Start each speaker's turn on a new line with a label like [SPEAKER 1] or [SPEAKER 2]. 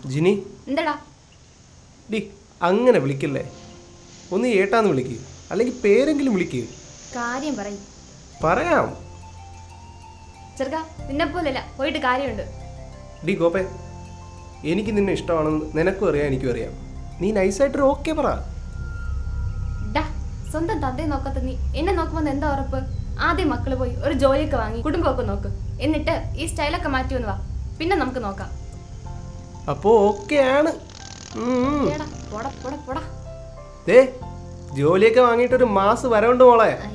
[SPEAKER 1] ജിനി
[SPEAKER 2] എന്താടാ
[SPEAKER 1] ഡി അങ്ങനെ വിളിക്കല്ലേ ഒന്ന് ഏട്ടാന്ന് വിളിക്ക് അല്ലെങ്കിൽ പേരെങ്കിലും വിളിക്ക്
[SPEAKER 2] കാര്യം പറയും
[SPEAKER 1] പറയാം
[SPEAKER 2] ചെറുക്ക നിന്നെ പോലല്ല പോയിട്ട് കാര്യമുണ്ട്
[SPEAKER 1] ഡി ഗോപേ എനിക്ക് നിന്നെ ഇഷ്ടമാണെന്ന് നിനക്കും അറിയാം എനിക്കും അറിയാം നീ നൈസായിട്ടൊരു ഓക്കെ പറ
[SPEAKER 2] ഡാ സ്വന്തം തന്തയെ നോക്കാത്ത നീ എന്നെ നോക്കുമ്പോൾ എന്താ ഉറപ്പ് ആദ്യം മക്കള് പോയി ഒരു ജോലിയൊക്കെ വാങ്ങി കുടുംബമൊക്കെ നോക്ക് എന്നിട്ട് ഈ സ്റ്റൈലൊക്കെ മാറ്റി ഒന്ന് വാ പിന്നെ നമുക്ക് നോക്കാം
[SPEAKER 1] അപ്പോൾ ഓക്കെ ആണ് ഉം.
[SPEAKER 2] ഏടാ പോടാ പോടാ പോടാ
[SPEAKER 1] ദേ ജോലിയൊക്കെ വാങ്ങിയിട്ട് ഒരു മാസ് വരവുണ്ട് മോളെ
[SPEAKER 2] ഐ